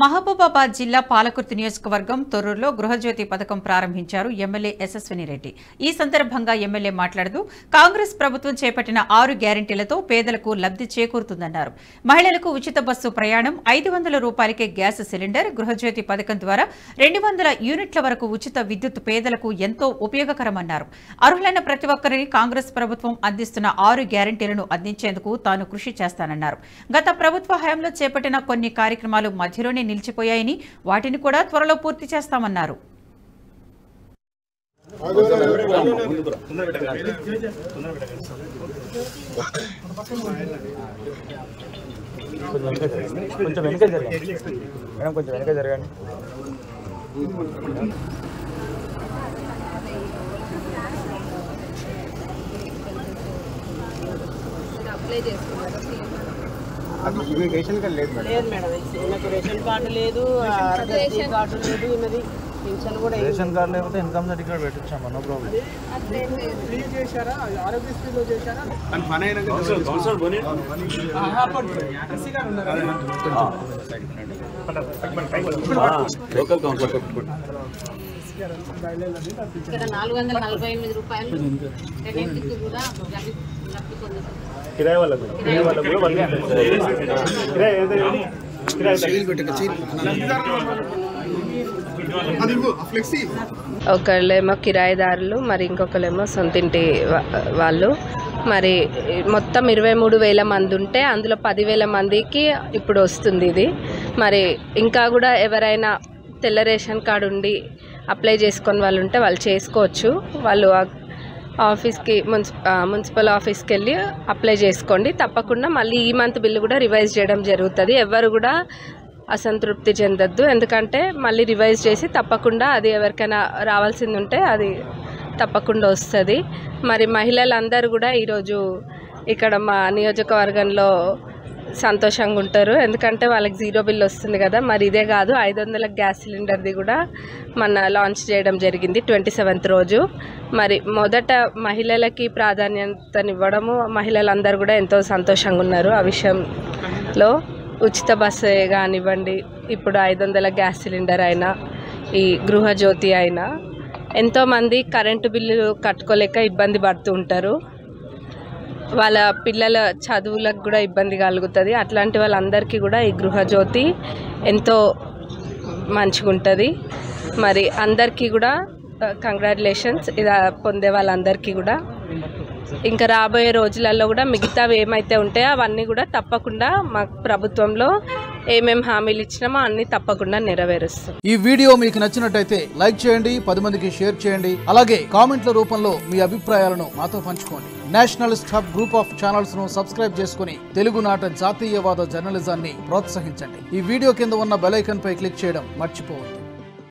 మహబూబాబాద్ జిల్లా పాలకుర్తి నియోజకవర్గం తొర్రూరులో గృహజ్యోతి పథకం ప్రారంభించారు ఎమ్మెల్యే యశస్విని రెడ్డి ఈ సందర్భంగా ఎమ్మెల్యే మాట్లాడుతూ కాంగ్రెస్ ప్రభుత్వం చేపట్టిన ఆరు గ్యారంటీలతో పేదలకు లబ్ధి చేకూరుతుందన్నారు మహిళలకు ఉచిత బస్సు ప్రయాణం ఐదు వందల రూపాయలకే గ్యాస్ సిలిండర్ గృహజ్యోతి పథకం ద్వారా రెండు వందల యూనిట్ల వరకు ఉచిత విద్యుత్ పేదలకు ఎంతో ఉపయోగకరమన్నారు అర్హులైన ప్రతి ఒక్కరిని కాంగ్రెస్ ప్రభుత్వం అందిస్తున్న ఆరు గ్యారంటీలను అందించేందుకు తాను కృషి చేస్తానన్నారు గత ప్రభుత్వ హయాంలో చేపట్టిన కొన్ని కార్యక్రమాలు మధ్యలోనే నిలిచిపోయాయని వాటిని కూడా త్వరలో పూర్తి చేస్తామన్నారు కొంచెం వెనక జరగండి మేడం కొంచెం వెనక జరగండి ఇవి రేషన్ కార్డు లేదు మేడం లేదు మేడం ఈమెకు రేషన్ కార్డు లేదు ఆరోగ్యశ్రీ కార్డు లేదు ఈమెది పింఛన్ కూడా ఏం రేషన్ కార్డు లేకపోతే ఇన్కమ్ సర్టిఫికేట్ పెట్టించాము నో ప్రాబ్లం ఫ్రీ చేశారా ఆరోగ్యశ్రీలో చేశారా అని పని అయినాక ఇక్కడ నాలుగు వందల నలభై ఎనిమిది రూపాయలు రెండింటికి కూడా లబ్ధి లబ్ధి పొందుతారు కిరాయి వాళ్ళకు కిరాయి వాళ్ళకు కూడా వాళ్ళకి కిరాయి ఎంత కిరాయి అది ఇవ్వు, ఆ ఫ్లెక్సీ ఒకళ్ళేమో కిరాయిదారులు మరి ఇంకొకళ్ళేమో సొంతింటి వా- వాళ్ళు మరి మొత్తం ఇరవై మూడు వేల మంది ఉంటే అందులో పదివేల మందికి ఇప్పుడు వస్తుంది ఇది మరి ఇంకా కూడా ఎవరైనా తెల్ల రేషన్ కార్డు ఉండి అప్లై చేసుకొని వాళ్ళు ఉంటే వాళ్ళు చేసుకోవచ్చు వాళ్ళు ఆ- ఆఫీస్కి మున్సి ఆ, మున్సిపల్ ఆఫీస్కి వెళ్ళి అప్లై చేసుకోండి తప్పకుండా మళ్ళీ ఈ మంత్ బిల్లు కూడా రివైజ్ చేయడం జరుగుతుంది ఎవరు కూడా అసంతృప్తి చెందొద్దు ఎందుకంటే మళ్ళీ రివైజ్ చేసి తప్పకుండా అది ఎవరికైనా రావాల్సింది ఉంటే అది తప్పకుండా వస్తుంది మరి మహిళలందరూ కూడా ఈరోజు ఇక్కడ మా నియోజకవర్గంలో సంతోషంగా ఉంటారు ఎందుకంటే వాళ్ళకి జీరో బిల్ వస్తుంది కదా మరి ఇదే కాదు ఐదు వందల గ్యాస్ సిలిండర్ది కూడా మన లాంచ్ చేయడం జరిగింది ట్వంటీ సెవెంత్ రోజు మరి మొదట మహిళలకి ప్రాధాన్యతనివ్వడము మహిళలందరూ కూడా ఎంతో సంతోషంగా ఉన్నారు ఆ విషయంలో ఉచిత బస్సు కానివ్వండి ఇప్పుడు ఐదు వందల గ్యాస్ సిలిండర్ అయినా ఈ గృహజ్యోతి అయినా ఎంతోమంది కరెంటు బిల్లు కట్టుకోలేక ఇబ్బంది పడుతూ ఉంటారు వాళ్ళ పిల్లల చదువులకు కూడా ఇబ్బంది కలుగుతుంది అట్లాంటి వాళ్ళందరికీ కూడా ఈ గృహజ్యోతి ఎంతో మంచిగా ఉంటుంది మరి అందరికీ కూడా కంగ్రాచులేషన్స్ ఇది పొందే వాళ్ళందరికీ కూడా ఇంకా రాబోయే రోజులలో కూడా మిగతావి ఏమైతే ఉంటాయో అవన్నీ కూడా తప్పకుండా మా ప్రభుత్వంలో ఏమేమి హామీలు ఇచ్చినామో అన్నీ తప్పకుండా నెరవేరుస్తాం ఈ వీడియో మీకు నచ్చినట్టయితే లైక్ చేయండి పది మందికి షేర్ చేయండి అలాగే కామెంట్ల రూపంలో మీ అభిప్రాయాలను మాతో పంచుకోండి nationalist hub group of channels ను సబ్స్క్రైబ్ చేసుకుని తెలుగునాట జాతీయవాద జర్నలిజాన్ని ప్రోత్సహించండి ఈ వీడియో కింద ఉన్న బెల్ ఐకాన్ పై క్లిక్ చేయడం మర్చిపోవద్దు